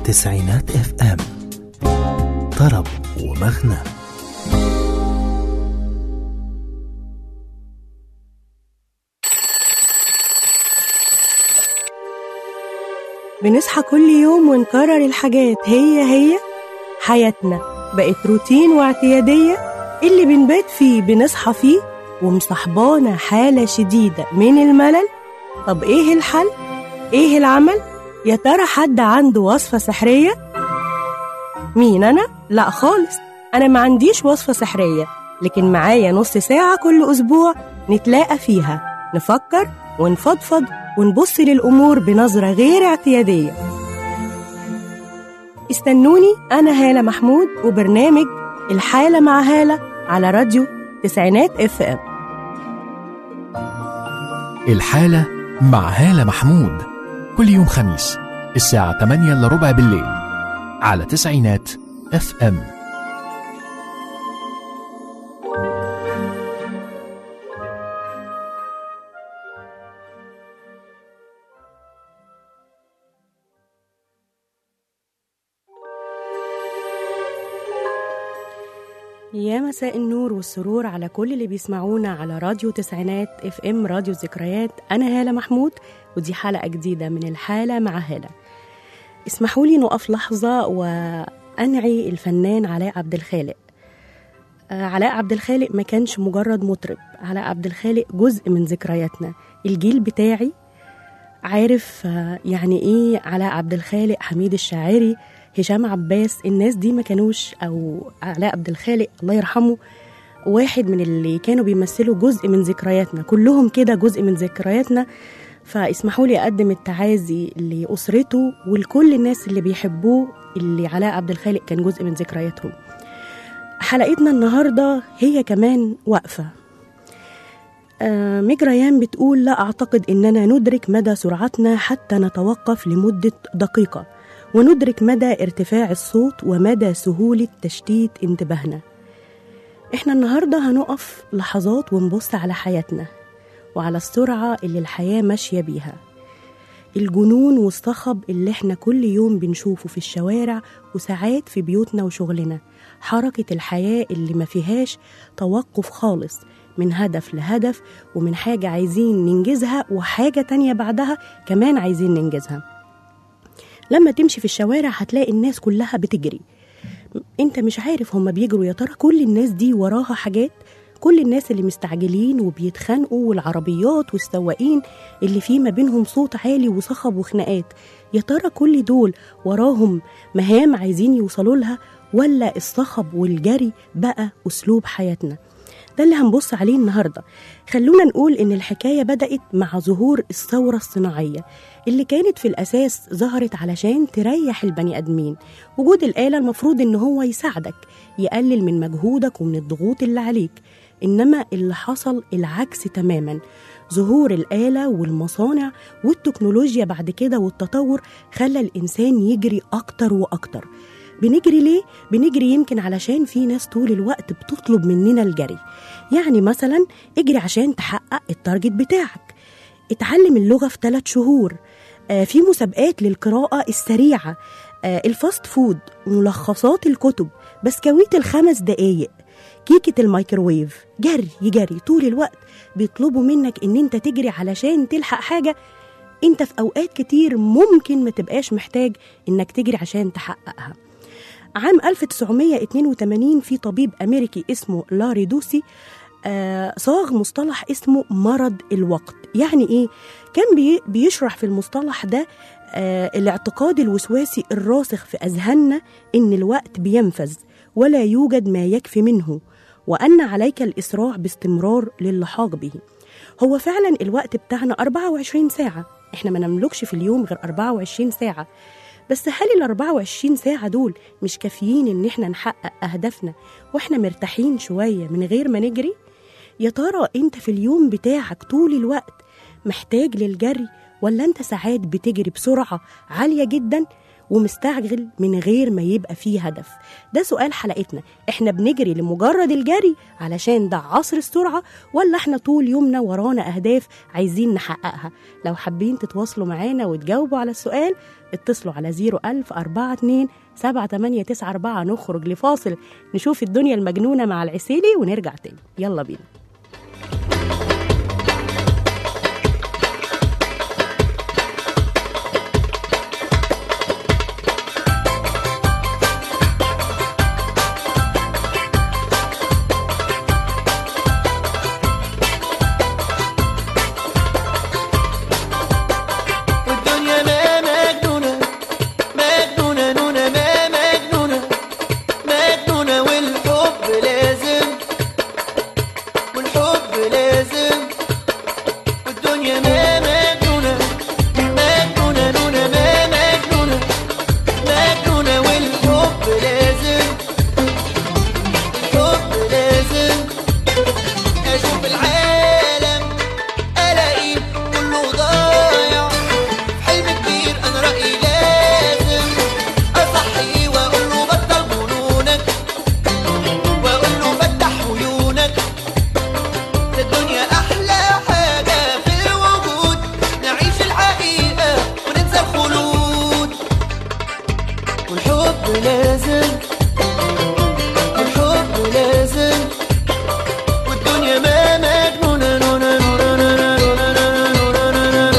تسعينات اف ام طرب ومغنى بنصحى كل يوم ونكرر الحاجات هي هي حياتنا بقت روتين واعتيادية اللي بنبات فيه بنصحى فيه ومصاحبانا حالة شديدة من الملل طب ايه الحل؟ ايه العمل؟ يا ترى حد عنده وصفة سحرية؟ مين أنا؟ لا خالص أنا ما عنديش وصفة سحرية لكن معايا نص ساعة كل أسبوع نتلاقى فيها نفكر ونفضفض ونبص للأمور بنظرة غير اعتيادية استنوني أنا هالة محمود وبرنامج الحالة مع هالة على راديو تسعينات اف ام الحالة مع هالة محمود كل يوم خميس الساعة 8 إلا ربع بالليل على تسعينات اف ام يا مساء النور والسرور على كل اللي بيسمعونا على راديو تسعينات اف ام راديو ذكريات انا هالة محمود ودي حلقة جديدة من الحالة مع هالة اسمحوا لي نقف لحظة وأنعي الفنان علاء عبد الخالق آه، علاء عبد الخالق ما كانش مجرد مطرب علاء عبد الخالق جزء من ذكرياتنا الجيل بتاعي عارف آه، يعني ايه علاء عبد الخالق حميد الشاعري هشام عباس الناس دي ما كانوش او علاء عبد الخالق الله يرحمه واحد من اللي كانوا بيمثلوا جزء من ذكرياتنا كلهم كده جزء من ذكرياتنا فاسمحوا لي اقدم التعازي لاسرته ولكل الناس اللي بيحبوه اللي علاء عبد الخالق كان جزء من ذكرياتهم حلقتنا النهارده هي كمان وقفه آه، ميج ريان بتقول لا أعتقد إننا ندرك مدى سرعتنا حتى نتوقف لمدة دقيقة وندرك مدى ارتفاع الصوت ومدى سهولة تشتيت انتباهنا إحنا النهاردة هنقف لحظات ونبص على حياتنا وعلى السرعة اللي الحياة ماشية بيها الجنون والصخب اللي احنا كل يوم بنشوفه في الشوارع وساعات في بيوتنا وشغلنا حركة الحياة اللي ما فيهاش توقف خالص من هدف لهدف ومن حاجة عايزين ننجزها وحاجة تانية بعدها كمان عايزين ننجزها لما تمشي في الشوارع هتلاقي الناس كلها بتجري انت مش عارف هما بيجروا يا ترى كل الناس دي وراها حاجات كل الناس اللي مستعجلين وبيتخانقوا والعربيات والسواقين اللي في ما بينهم صوت عالي وصخب وخناقات يا ترى كل دول وراهم مهام عايزين يوصلوا لها ولا الصخب والجري بقى أسلوب حياتنا ده اللي هنبص عليه النهاردة خلونا نقول إن الحكاية بدأت مع ظهور الثورة الصناعية اللي كانت في الأساس ظهرت علشان تريح البني آدمين وجود الآلة المفروض إن هو يساعدك يقلل من مجهودك ومن الضغوط اللي عليك إنما اللي حصل العكس تماما ظهور الآلة والمصانع والتكنولوجيا بعد كده والتطور خلى الإنسان يجري أكتر وأكتر بنجري ليه؟ بنجري يمكن علشان في ناس طول الوقت بتطلب مننا الجري يعني مثلا اجري عشان تحقق التارجت بتاعك اتعلم اللغة في ثلاث شهور آه في مسابقات للقراءة السريعة آه الفاست فود ملخصات الكتب بسكويت الخمس دقايق كيكة الميكروويف جري جري طول الوقت بيطلبوا منك ان انت تجري علشان تلحق حاجة انت في اوقات كتير ممكن ما تبقاش محتاج انك تجري عشان تحققها عام 1982 في طبيب أمريكي اسمه لاري دوسي آه صاغ مصطلح اسمه مرض الوقت يعني إيه؟ كان بي بيشرح في المصطلح ده آه الاعتقاد الوسواسي الراسخ في أذهاننا إن الوقت بينفذ ولا يوجد ما يكفي منه وأن عليك الإسراع باستمرار للحاق به هو فعلا الوقت بتاعنا 24 ساعة احنا ما نملكش في اليوم غير 24 ساعة بس هل ال 24 ساعة دول مش كافيين إن إحنا نحقق أهدافنا وإحنا مرتاحين شوية من غير ما نجري؟ يا ترى أنت في اليوم بتاعك طول الوقت محتاج للجري ولا أنت ساعات بتجري بسرعة عالية جدا ومستعجل من غير ما يبقى فيه هدف ده سؤال حلقتنا احنا بنجري لمجرد الجري علشان ده عصر السرعة ولا احنا طول يومنا ورانا أهداف عايزين نحققها لو حابين تتواصلوا معانا وتجاوبوا على السؤال اتصلوا على 01000 42 7894 نخرج لفاصل نشوف الدنيا المجنونة مع العسيلي ونرجع تاني يلا بينا والدنيا ما مجنونة مجنونة نونة ما مجنونة مجنونة والحب لازم والحب لازم والدنيا ما مجنونة مجنونة نونة ما مجنونة مجنونة والحب لازم الحب لازم أشوف العالم ألاقيه كله ضايع حلم كبير انا رايي لازم اصحي واقول له بطل جنونك واقول له فتح عيونك ده الدنيا احلى حاجه في الوجود نعيش الحقيقه وننسى الخلود والحب لازم والحب لازم والدنيا ما مجنونة نونة نونة نونة نونة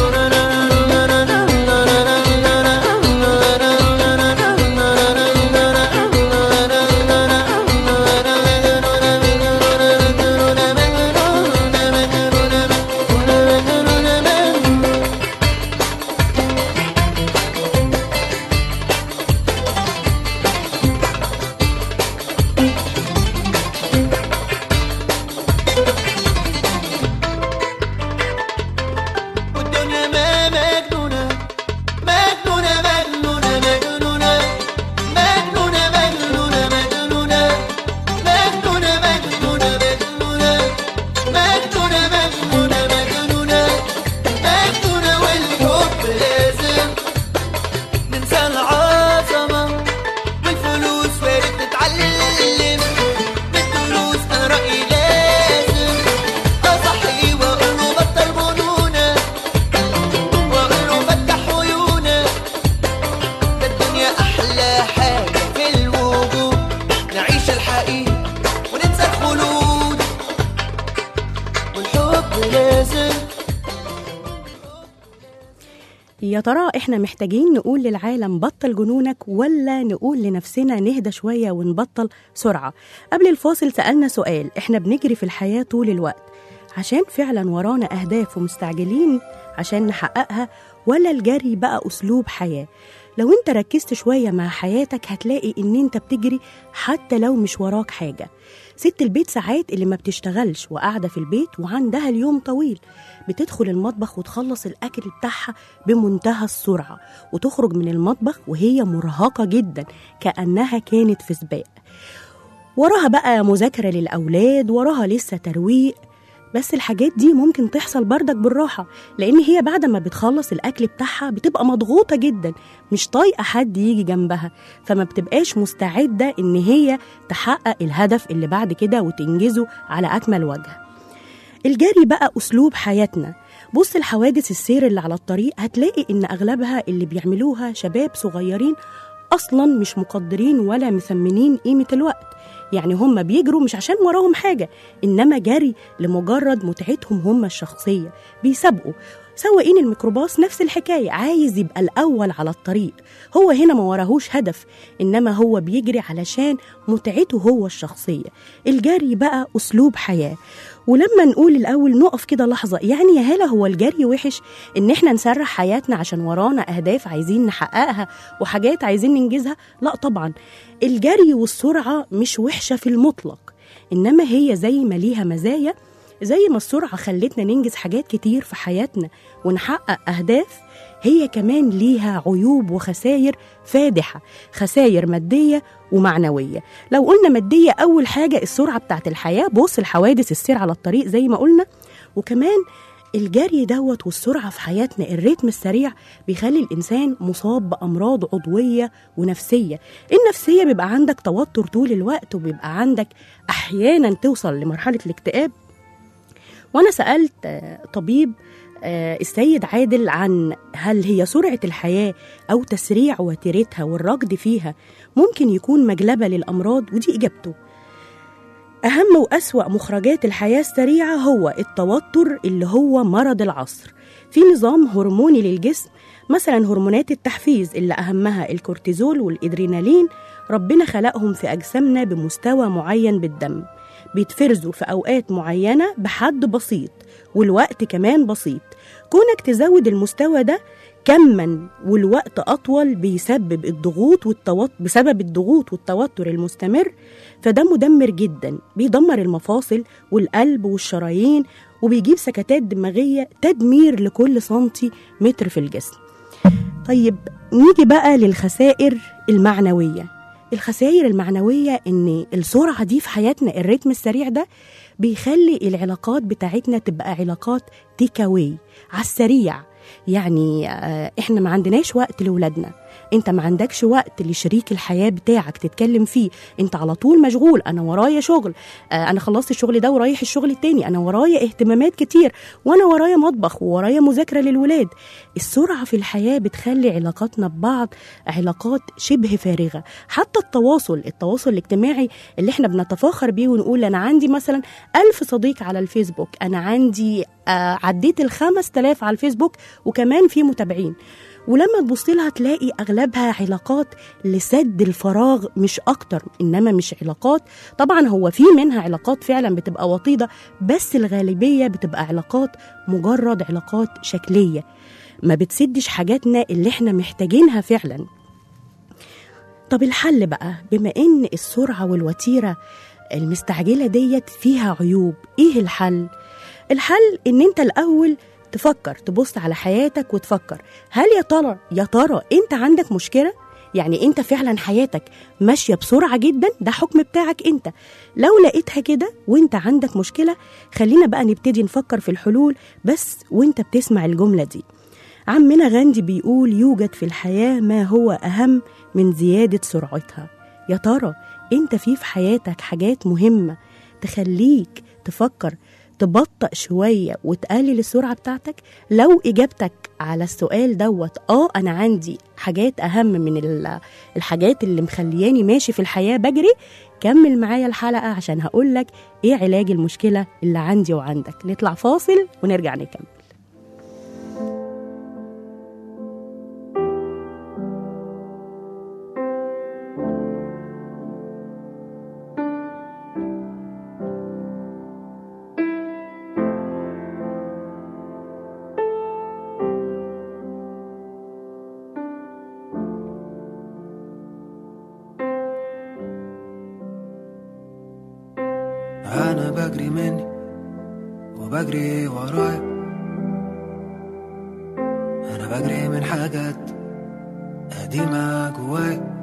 والدنيا ما مجنونة مجنونة مجنونة مجنونة مجنونة مجنونة مجنونة مجنونة مجنونة مجنونة مجنونة مجنونة مجنونة مجنونة والحب لازم ننسى العظمة والفلوس وارد نتعلم بالدروس أنا رأيي لازم أصحي وأقول له بطل جنونة وأقول له فتح عيونك ده الدنيا أحلى حاجة في الوجود نعيش الحقيقة وننسى الخلود والحب لازم يا ترى احنا محتاجين نقول للعالم بطل جنونك ولا نقول لنفسنا نهدى شوية ونبطل سرعة قبل الفاصل سألنا سؤال احنا بنجري في الحياة طول الوقت عشان فعلا ورانا أهداف ومستعجلين عشان نحققها ولا الجري بقى أسلوب حياة لو انت ركزت شوية مع حياتك هتلاقي ان انت بتجري حتى لو مش وراك حاجة ست البيت ساعات اللي ما بتشتغلش وقاعدة في البيت وعندها اليوم طويل بتدخل المطبخ وتخلص الأكل بتاعها بمنتهى السرعة وتخرج من المطبخ وهي مرهقة جدا كأنها كانت في سباق وراها بقى مذاكرة للأولاد وراها لسه ترويق بس الحاجات دي ممكن تحصل بردك بالراحة لأن هي بعد ما بتخلص الأكل بتاعها بتبقى مضغوطة جدا مش طايقة حد يجي جنبها فما بتبقاش مستعدة إن هي تحقق الهدف اللي بعد كده وتنجزه على أكمل وجه الجري بقى أسلوب حياتنا بص الحوادث السير اللي على الطريق هتلاقي إن أغلبها اللي بيعملوها شباب صغيرين أصلا مش مقدرين ولا مثمنين قيمة الوقت يعني هم بيجروا مش عشان وراهم حاجة إنما جري لمجرد متعتهم هم الشخصية بيسابقوا سواقين الميكروباص نفس الحكاية عايز يبقى الأول على الطريق هو هنا ما وراهوش هدف إنما هو بيجري علشان متعته هو الشخصية الجري بقى أسلوب حياة ولما نقول الأول نقف كده لحظة يعني يا هلا هو الجري وحش إن إحنا نسرح حياتنا عشان ورانا أهداف عايزين نحققها وحاجات عايزين ننجزها لا طبعا الجري والسرعة مش وحشة في المطلق إنما هي زي ما ليها مزايا زي ما السرعة خلتنا ننجز حاجات كتير في حياتنا ونحقق أهداف هي كمان ليها عيوب وخسائر فادحة خسائر مادية ومعنوية لو قلنا مادية أول حاجة السرعة بتاعت الحياة بص الحوادث السير على الطريق زي ما قلنا وكمان الجري دوت والسرعة في حياتنا الريتم السريع بيخلي الإنسان مصاب بأمراض عضوية ونفسية النفسية بيبقى عندك توتر طول الوقت وبيبقى عندك أحيانا توصل لمرحلة الاكتئاب وأنا سألت آه، طبيب آه، السيد عادل عن هل هي سرعة الحياة أو تسريع وتيرتها والركض فيها ممكن يكون مجلبة للأمراض ودي إجابته أهم وأسوأ مخرجات الحياة السريعة هو التوتر اللي هو مرض العصر في نظام هرموني للجسم مثلا هرمونات التحفيز اللي أهمها الكورتيزول والإدرينالين ربنا خلقهم في أجسامنا بمستوى معين بالدم بيتفرزوا في أوقات معينة بحد بسيط والوقت كمان بسيط كونك تزود المستوى ده كما والوقت أطول بيسبب الضغوط والتوتر بسبب الضغوط والتوتر المستمر فده مدمر جدا بيدمر المفاصل والقلب والشرايين وبيجيب سكتات دماغية تدمير لكل سنتي متر في الجسم طيب نيجي بقى للخسائر المعنوية الخسائر المعنوية إن السرعة دي في حياتنا الريتم السريع ده بيخلي العلاقات بتاعتنا تبقى علاقات تيكاوي على السريع يعني آه، احنا ما عندناش وقت لولادنا انت ما عندكش وقت لشريك الحياة بتاعك تتكلم فيه انت على طول مشغول انا ورايا شغل آه، انا خلصت الشغل ده ورايح الشغل التاني انا ورايا اهتمامات كتير وانا ورايا مطبخ وورايا مذاكرة للولاد السرعة في الحياة بتخلي علاقاتنا ببعض علاقات شبه فارغة حتى التواصل التواصل الاجتماعي اللي احنا بنتفاخر بيه ونقول انا عندي مثلا ألف صديق على الفيسبوك انا عندي آه، عديت الخمس تلاف على الفيسبوك وكمان في متابعين ولما تبص لها تلاقي اغلبها علاقات لسد الفراغ مش اكتر انما مش علاقات طبعا هو في منها علاقات فعلا بتبقى وطيده بس الغالبيه بتبقى علاقات مجرد علاقات شكليه ما بتسدش حاجاتنا اللي احنا محتاجينها فعلا طب الحل بقى بما ان السرعه والوتيره المستعجله ديت فيها عيوب ايه الحل الحل ان انت الاول تفكر تبص على حياتك وتفكر هل يا ترى يا ترى انت عندك مشكله يعني انت فعلا حياتك ماشيه بسرعه جدا ده حكم بتاعك انت لو لقيتها كده وانت عندك مشكله خلينا بقى نبتدي نفكر في الحلول بس وانت بتسمع الجمله دي عمنا غاندي بيقول يوجد في الحياه ما هو اهم من زياده سرعتها يا ترى انت في في حياتك حاجات مهمه تخليك تفكر تبطأ شوية وتقلل السرعة بتاعتك لو إجابتك على السؤال دوت آه أنا عندي حاجات أهم من ال- الحاجات اللي مخلياني ماشي في الحياة بجري كمل معايا الحلقة عشان هقولك إيه علاج المشكلة اللي عندي وعندك نطلع فاصل ونرجع نكمل أنا بجري مني وبجري ورايا أنا بجري من حاجات قديمة جوايا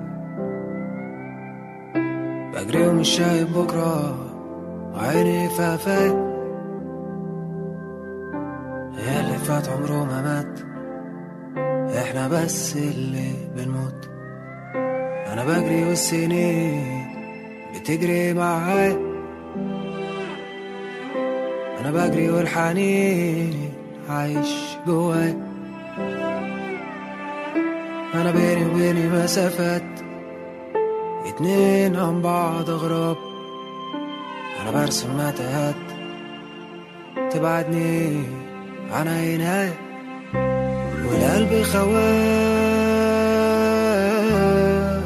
بجري ومش شايف بكرة وعيني في قفايا اللي فات عمره ما مات احنا بس اللي بنموت انا بجري والسنين بتجري معايا انا بجري والحنين عايش جوايا انا بيني وبيني مسافات اتنين عن بعض اغراب انا برسم متاهات تبعدني عن عيناي والقلب خواه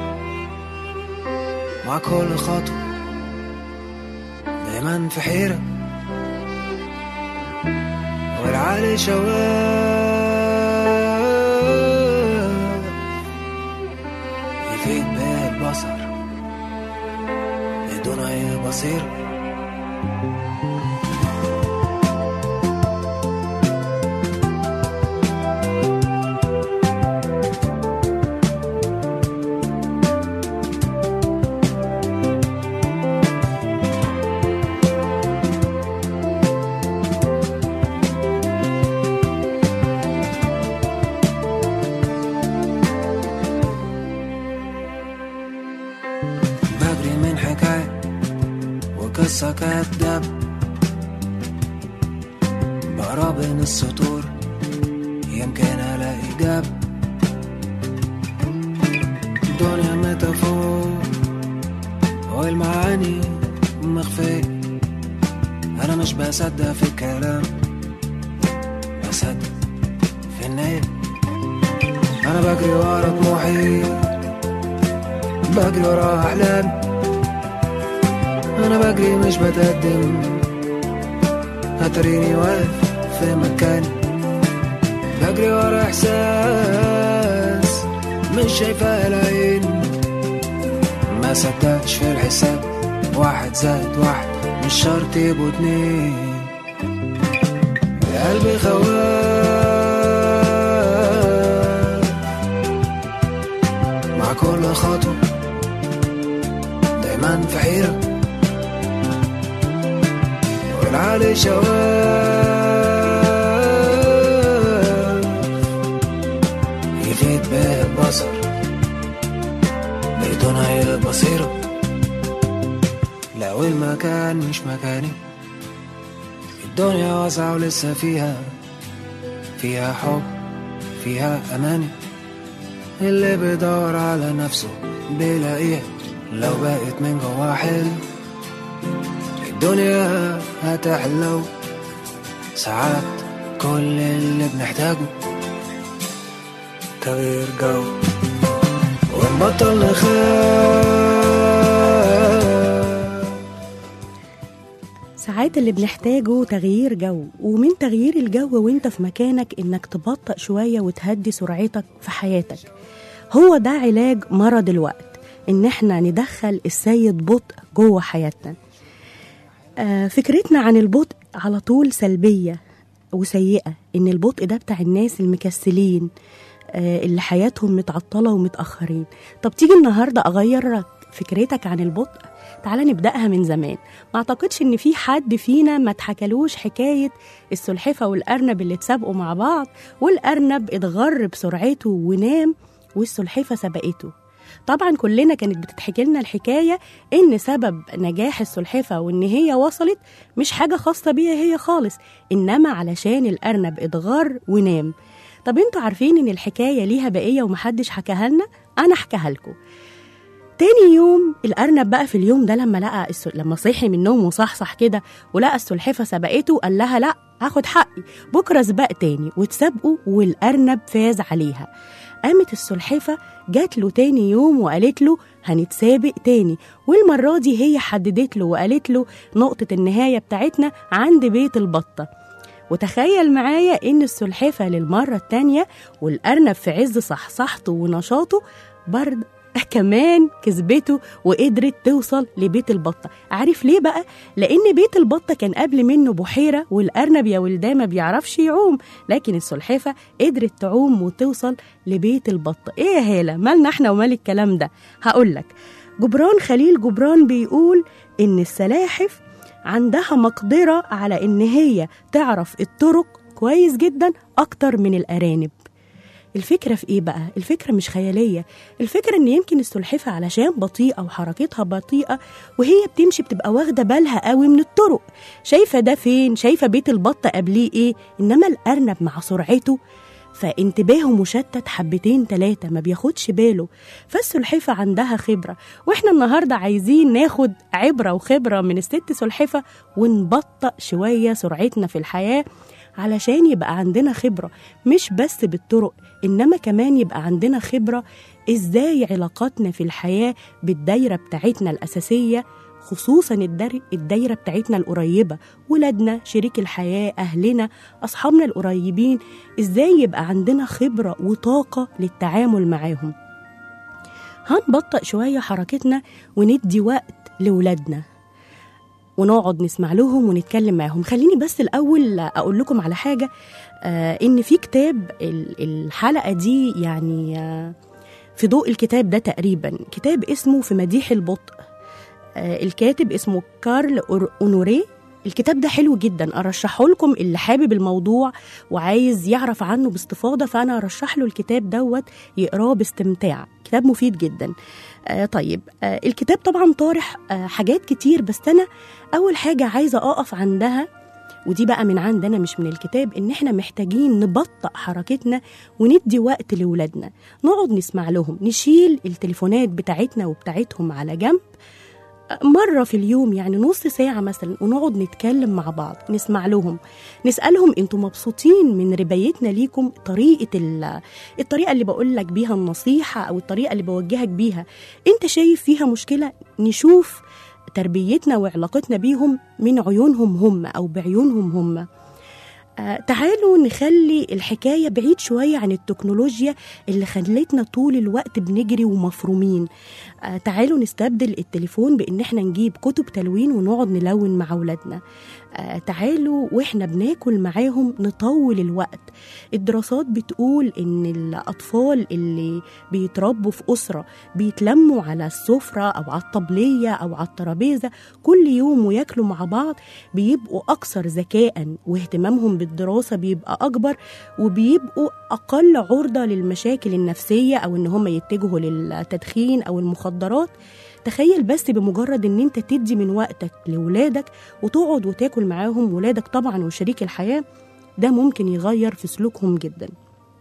مع كل خطوة دايما في حيرة والعالي شواف يفيد بالبصر بدون أي بصيرة قصة كداب بقرا بين السطور يمكن الاقي جاب الدنيا ميتافور والمعاني مخفية انا مش بصدق في الكلام بصدق في النية انا بجري ورا طموحي بجري ورا احلامي انا بجري مش بتقدم هتريني واقف في مكاني بجري ورا احساس مش شايفاه العين ما صدقتش في الحساب واحد زائد واحد مش شرط يبقوا اتنين قلبي خواف مع كل خطوة دايما في حيرة والعالي شواف يفيد به البصر بدون أي بصيرة لو المكان مش مكاني الدنيا واسعة ولسه فيها فيها حب فيها أماني اللي بيدور على نفسه بيلاقيها لو بقت من جوا حلم الدنيا هتحلو ساعات كل اللي بنحتاجه تغيير جو ونبطل نخاف ساعات اللي بنحتاجه تغيير جو ومن تغيير الجو وانت في مكانك انك تبطأ شوية وتهدي سرعتك في حياتك هو ده علاج مرض الوقت ان احنا ندخل السيد بطء جوه حياتنا آه، فكرتنا عن البطء على طول سلبية وسيئة إن البطء ده بتاع الناس المكسلين آه، اللي حياتهم متعطلة ومتأخرين طب تيجي النهاردة أغير فكرتك عن البطء تعالى نبدأها من زمان ما أعتقدش إن في حد فينا ما اتحكلوش حكاية السلحفة والأرنب اللي اتسابقوا مع بعض والأرنب اتغر بسرعته ونام والسلحفة سبقته طبعا كلنا كانت بتتحكي لنا الحكايه ان سبب نجاح السلحفه وان هي وصلت مش حاجه خاصه بيها هي خالص انما علشان الارنب اتغر ونام طب انتوا عارفين ان الحكايه ليها بقيه ومحدش حكاها لنا انا احكيها لكم تاني يوم الارنب بقى في اليوم ده لما لقى السل... لما صحي من النوم وصحصح كده ولقى السلحفه سبقته قال لها لا هاخد حقي بكره سباق تاني وتسابقوا والارنب فاز عليها قامت السلحفه جات له تاني يوم وقالت له هنتسابق تاني والمرة دي هي حددت له وقالت له نقطة النهاية بتاعتنا عند بيت البطة وتخيل معايا إن السلحفة للمرة التانية والأرنب في عز صحصحته ونشاطه برد كمان كسبته وقدرت توصل لبيت البطة عارف ليه بقى؟ لأن بيت البطة كان قبل منه بحيرة والأرنب يا ولداه ما بيعرفش يعوم لكن السلحفة قدرت تعوم وتوصل لبيت البطة إيه يا هالة مالنا احنا ومال الكلام ده هقولك جبران خليل جبران بيقول إن السلاحف عندها مقدرة على إن هي تعرف الطرق كويس جدا أكتر من الأرانب الفكرة في إيه بقى؟ الفكرة مش خيالية الفكرة إن يمكن السلحفة علشان بطيئة وحركتها بطيئة وهي بتمشي بتبقى واخدة بالها قوي من الطرق شايفة ده فين؟ شايفة بيت البطة قبليه إيه؟ إنما الأرنب مع سرعته فانتباهه مشتت حبتين تلاتة ما بياخدش باله فالسلحفة عندها خبرة واحنا النهاردة عايزين ناخد عبرة وخبرة من الست سلحفة ونبطأ شوية سرعتنا في الحياة علشان يبقى عندنا خبرة مش بس بالطرق إنما كمان يبقى عندنا خبرة إزاي علاقاتنا في الحياة بالدايرة بتاعتنا الأساسية خصوصا الدر- الدايرة بتاعتنا القريبة ولادنا شريك الحياة أهلنا أصحابنا القريبين إزاي يبقى عندنا خبرة وطاقة للتعامل معاهم هنبطأ شوية حركتنا وندي وقت لولادنا ونقعد نسمع لهم ونتكلم معاهم خليني بس الأول أقول لكم على حاجة آه إن في كتاب ال- الحلقة دي يعني آه في ضوء الكتاب ده تقريبا كتاب اسمه في مديح البطء آه الكاتب اسمه كارل أور- أونوري الكتاب ده حلو جدا ارشحه لكم اللي حابب الموضوع وعايز يعرف عنه باستفاضه فانا ارشح له الكتاب دوت يقراه باستمتاع كتاب مفيد جدا آه طيب آه الكتاب طبعا طارح آه حاجات كتير بس انا اول حاجه عايزه اقف عندها ودي بقى من عندنا مش من الكتاب ان احنا محتاجين نبطأ حركتنا وندي وقت لولادنا نقعد نسمع لهم نشيل التليفونات بتاعتنا وبتاعتهم على جنب مرة في اليوم يعني نص ساعة مثلا ونقعد نتكلم مع بعض نسمع لهم نسألهم انتوا مبسوطين من ربايتنا ليكم طريقة ال- الطريقة اللي بقول لك بيها النصيحة أو الطريقة اللي بوجهك بيها انت شايف فيها مشكلة نشوف تربيتنا وعلاقتنا بيهم من عيونهم هم أو بعيونهم هم آه، تعالوا نخلي الحكاية بعيد شوية عن التكنولوجيا اللي خلتنا طول الوقت بنجري ومفرومين آه، تعالوا نستبدل التليفون بإن احنا نجيب كتب تلوين ونقعد نلون مع أولادنا آه، تعالوا واحنا بناكل معاهم نطول الوقت الدراسات بتقول ان الاطفال اللي بيتربوا في اسره بيتلموا على السفره او على الطبليه او على الترابيزه كل يوم وياكلوا مع بعض بيبقوا اكثر ذكاء واهتمامهم بالدراسه بيبقى اكبر وبيبقوا اقل عرضه للمشاكل النفسيه او ان هم يتجهوا للتدخين او المخدرات تخيل بس بمجرد ان انت تدي من وقتك لولادك وتقعد وتاكل معاهم ولادك طبعا وشريك الحياه ده ممكن يغير في سلوكهم جدا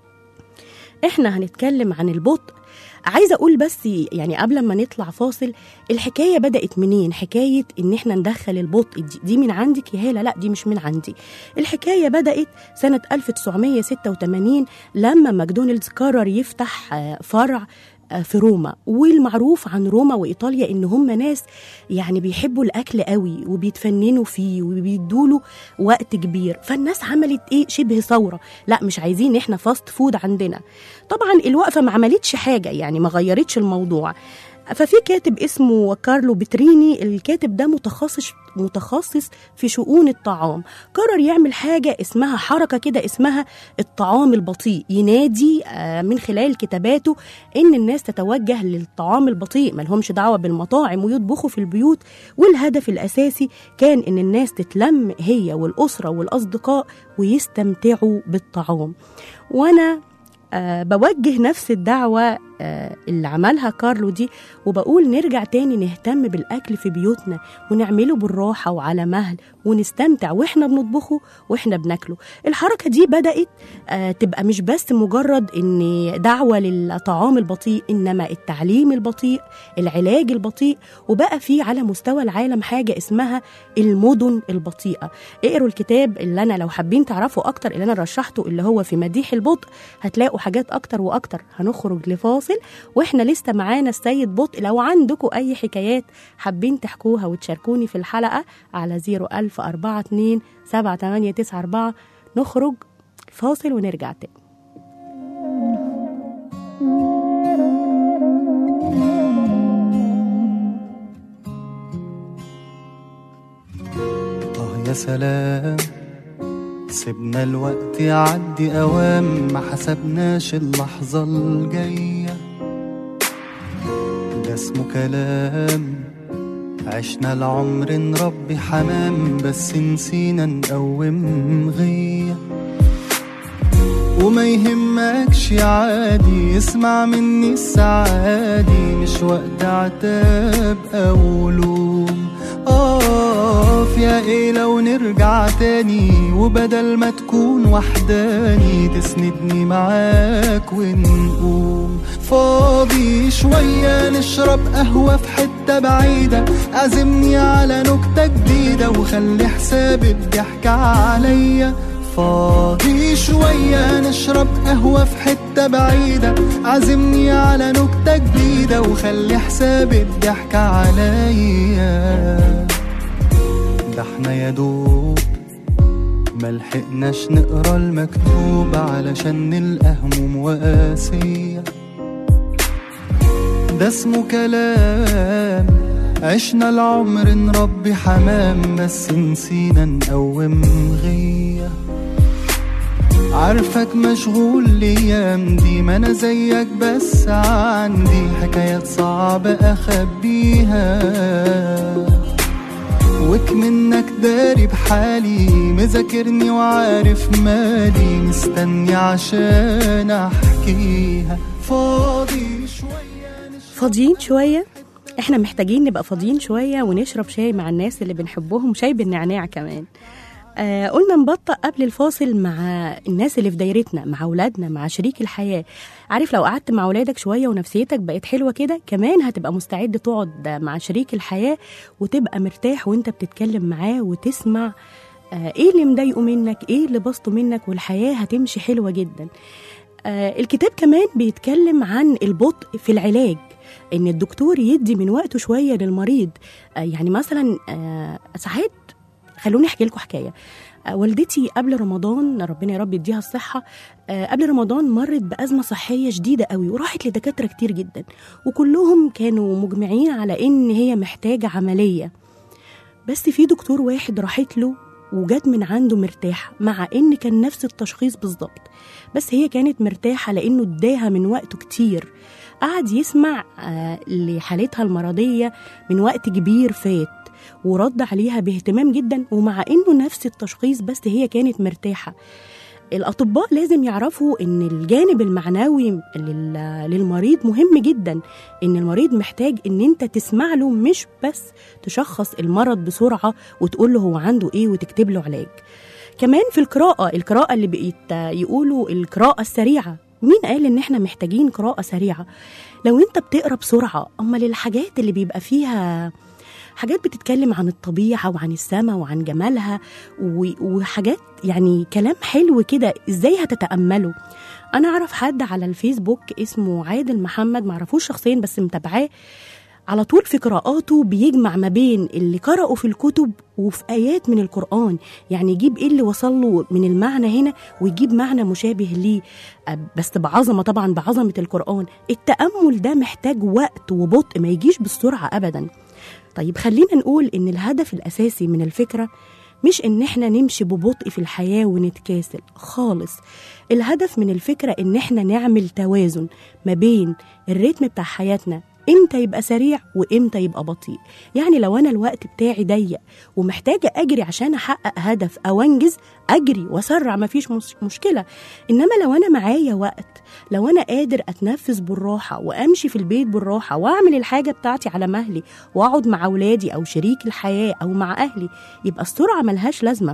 احنا هنتكلم عن البطء عايزه اقول بس يعني قبل ما نطلع فاصل الحكايه بدات منين حكايه ان احنا ندخل البطء دي, دي من عندك يا هاله لا دي مش من عندي الحكايه بدات سنه 1986 لما ماكدونالدز قرر يفتح آه، فرع آه، في روما والمعروف عن روما وايطاليا ان هم ناس يعني بيحبوا الاكل قوي وبيتفننوا فيه وبيدوله وقت كبير فالناس عملت ايه شبه ثوره لا مش عايزين احنا فاست فود عندنا طبعا الوقفه ما عملتش حاجه يعني ما غيرتش الموضوع ففي كاتب اسمه كارلو بتريني الكاتب ده متخصص متخصص في شؤون الطعام قرر يعمل حاجة اسمها حركة كده اسمها الطعام البطيء ينادي آه، من خلال كتاباته ان الناس تتوجه للطعام البطيء ملهمش دعوة بالمطاعم ويطبخوا في البيوت والهدف الأساسي كان ان الناس تتلم هي والأسرة والأصدقاء ويستمتعوا بالطعام وانا أه بوجه نفس الدعوة أه اللي عملها كارلو دي وبقول نرجع تاني نهتم بالأكل في بيوتنا ونعمله بالراحة وعلى مهل ونستمتع وإحنا بنطبخه وإحنا بناكله الحركة دي بدأت أه تبقى مش بس مجرد إن دعوة للطعام البطيء إنما التعليم البطيء العلاج البطيء وبقى في على مستوى العالم حاجة اسمها المدن البطيئة اقروا الكتاب اللي أنا لو حابين تعرفوا أكتر اللي أنا رشحته اللي هو في مديح البطء هتلاقوا حاجات أكتر وأكتر هنخرج لفاصل وإحنا لسه معانا السيد بطء لو عندكم أي حكايات حابين تحكوها وتشاركوني في الحلقة على 01042 7894 نخرج فاصل ونرجع تاني آه يا سلام سيبنا الوقت يعدي أوام ما حسبناش اللحظة الجاية ده اسمه كلام عشنا العمر نربي حمام بس نسينا نقوم غيه وما يهمكش عادي اسمع مني السعادي مش وقت عتاب او لوم اقف يا ايه لو نرجع تاني وبدل ما تكون وحداني تسندني معاك ونقوم فاضي شوية نشرب قهوة في حتة بعيدة عزمني على نكتة جديدة وخلي حساب الضحكة عليا فاضي شوية نشرب قهوة في حتة بعيدة عزمني على نكتة جديدة وخلي حساب الضحكة عليا ده احنا يا دوب ملحقناش نقرا المكتوب علشان نلقى هموم وقاسية ده اسمه كلام عشنا العمر نربي حمام بس نسينا نقوم غيه عارفك مشغول الايام دي ما انا زيك بس عندي حكايات صعبة اخبيها وك منك داري بحالي مذاكرني وعارف مالي مستني عشان احكيها فاضي شوية فاضيين شوية احنا محتاجين نبقى فاضيين شوية ونشرب شاي مع الناس اللي بنحبهم شاي بالنعناع كمان آه قلنا نبطأ قبل الفاصل مع الناس اللي في دايرتنا مع أولادنا مع شريك الحياة عارف لو قعدت مع أولادك شوية ونفسيتك بقت حلوة كده كمان هتبقى مستعد تقعد مع شريك الحياة وتبقى مرتاح وانت بتتكلم معاه وتسمع آه ايه اللي مضايقه منك ايه اللي بسطه منك والحياة هتمشي حلوة جدا آه الكتاب كمان بيتكلم عن البطء في العلاج ان الدكتور يدي من وقته شويه للمريض آه يعني مثلا آه ساعات خلوني احكي لكم حكايه آه والدتي قبل رمضان ربنا يا رب يديها الصحه آه قبل رمضان مرت بازمه صحيه شديده قوي وراحت لدكاتره كتير جدا وكلهم كانوا مجمعين على ان هي محتاجه عمليه بس في دكتور واحد راحت له وجت من عنده مرتاحة مع إن كان نفس التشخيص بالظبط بس هي كانت مرتاحة لأنه اداها من وقته كتير قعد يسمع آه لحالتها المرضية من وقت كبير فات ورد عليها باهتمام جدا ومع إنه نفس التشخيص بس هي كانت مرتاحة الأطباء لازم يعرفوا إن الجانب المعنوي لل- للمريض مهم جدا إن المريض محتاج إن أنت تسمع له مش بس تشخص المرض بسرعة وتقول له هو عنده إيه وتكتب له علاج كمان في القراءة القراءة اللي بقيت يقولوا القراءة السريعة مين قال إن إحنا محتاجين قراءة سريعة لو أنت بتقرأ بسرعة أما للحاجات اللي بيبقى فيها حاجات بتتكلم عن الطبيعة وعن السماء وعن جمالها و- وحاجات يعني كلام حلو كده ازاي هتتأمله أنا أعرف حد على الفيسبوك اسمه عادل محمد معرفوش شخصيا بس متابعاه على طول في قراءاته بيجمع ما بين اللي قرأوا في الكتب وفي آيات من القرآن يعني يجيب إيه اللي وصل له من المعنى هنا ويجيب معنى مشابه ليه أه، بس بعظمة طبعا بعظمة القرآن التأمل ده محتاج وقت وبطء ما يجيش بالسرعة أبدا طيب خلينا نقول إن الهدف الأساسي من الفكرة مش إن إحنا نمشي ببطء في الحياة ونتكاسل خالص الهدف من الفكرة إن إحنا نعمل توازن ما بين الريتم بتاع حياتنا امتى يبقى سريع وامتى يبقى بطيء يعني لو انا الوقت بتاعي ضيق ومحتاجه اجري عشان احقق هدف او انجز اجري واسرع مفيش مش مشكله انما لو انا معايا وقت لو انا قادر اتنفس بالراحه وامشي في البيت بالراحه واعمل الحاجه بتاعتي على مهلي واقعد مع اولادي او شريك الحياه او مع اهلي يبقى السرعه ملهاش لازمه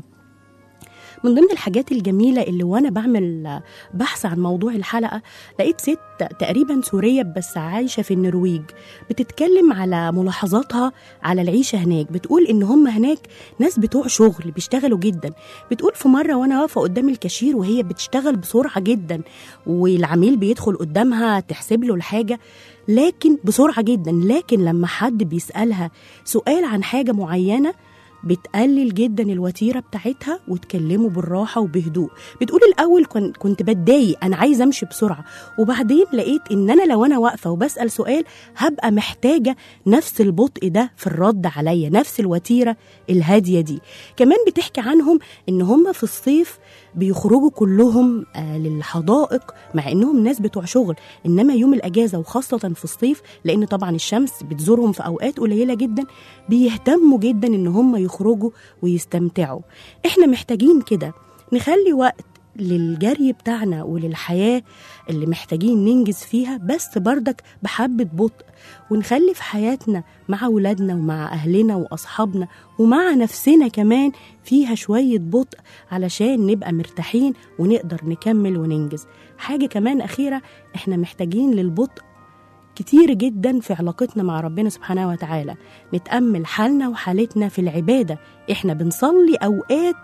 من ضمن الحاجات الجميلة اللي وأنا بعمل بحث عن موضوع الحلقة لقيت ست تقريبا سورية بس عايشة في النرويج بتتكلم على ملاحظاتها على العيشة هناك بتقول إن هم هناك ناس بتوع شغل بيشتغلوا جدا بتقول في مرة وأنا واقفة قدام الكاشير وهي بتشتغل بسرعة جدا والعميل بيدخل قدامها تحسب له الحاجة لكن بسرعة جدا لكن لما حد بيسألها سؤال عن حاجة معينة بتقلل جدا الوتيره بتاعتها وتكلمه بالراحه وبهدوء بتقول الاول كن- كنت بتضايق انا عايزه امشي بسرعه وبعدين لقيت ان انا لو انا واقفه وبسال سؤال هبقى محتاجه نفس البطء ده في الرد عليا نفس الوتيره الهاديه دي كمان بتحكي عنهم ان هم في الصيف بيخرجوا كلهم آه للحدائق مع انهم ناس بتوع شغل انما يوم الاجازه وخاصه في الصيف لان طبعا الشمس بتزورهم في اوقات قليله جدا بيهتموا جدا ان هم يخرجوا ويستمتعوا احنا محتاجين كده نخلي وقت للجري بتاعنا وللحياة اللي محتاجين ننجز فيها بس بردك بحبة بطء ونخلي في حياتنا مع ولادنا ومع أهلنا وأصحابنا ومع نفسنا كمان فيها شوية بطء علشان نبقى مرتاحين ونقدر نكمل وننجز حاجة كمان أخيرة احنا محتاجين للبطء كتير جدا في علاقتنا مع ربنا سبحانه وتعالى نتأمل حالنا وحالتنا في العبادة احنا بنصلي أوقات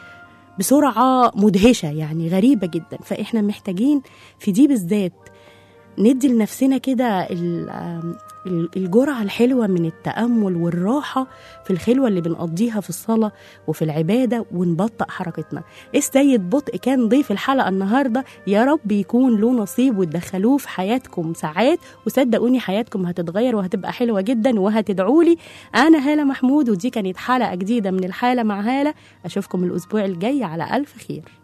بسرعة مدهشة يعني غريبة جدا فإحنا محتاجين في دي بالذات ندي لنفسنا كده ال- آم، ال- الجرعة الحلوة من التأمل والراحة في الخلوة اللي بنقضيها في الصلاة وفي العبادة ونبطأ حركتنا السيد بطء كان ضيف الحلقة النهاردة يا رب يكون له نصيب وتدخلوه في حياتكم ساعات وصدقوني حياتكم هتتغير وهتبقى حلوة جدا وهتدعولي أنا هالة محمود ودي كانت حلقة جديدة من الحالة مع هالة أشوفكم الأسبوع الجاي على ألف خير